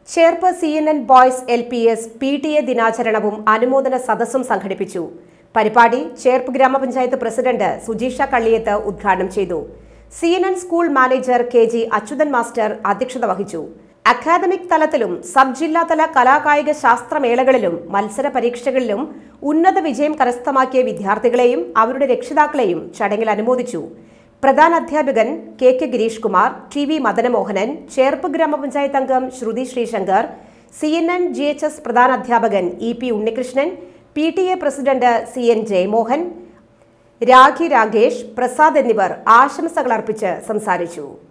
Cherpu C N N boys L P S P T A ദിനാചരണവും അനുമോദന സദസ്സും സംഘടിപ്പിച്ചു പരിപാടി ചേർപ്പ് ഗ്രാമപഞ്ചായത്ത് പ്രസിഡന്റ് സുജീഷ കള്ളിയത്ത് ഉദ്ഘാടനം ചെയ്തു C N N school manager K G Achuthan master അധ്യക്ഷത വഹിച്ചു അക്കാദമിക് തലത്തിലും സബ് ജില്ലാതല കലാകായിക ശാസ്ത്രമേളകളിലും മത്സര പരീക്ഷകളിലും ഉന്നത വിജയം കരസ്ഥമാക്കിയ വിദ്യാർത്ഥികളെയും അവരുടെ രക്ഷിതാക്കളെയും ചടങ്ങിൽ അനുമോദിച്ചു പ്രധാന അധ്യാപകൻ K K Girish Kumar T V Madanamohanan Cherpu ഗ്രാമപഞ്ചായത്ത് അംഗം Sruthi Sreesankar C N N G H S പ്രധാന അധ്യാപകൻ E P Unnikrishnan P T A president C N Jayamohan Rakhi Ragesh Prasad എന്നിവർ ആശംസകൾ അർപ്പിച്ച് സംസാരിച്ചു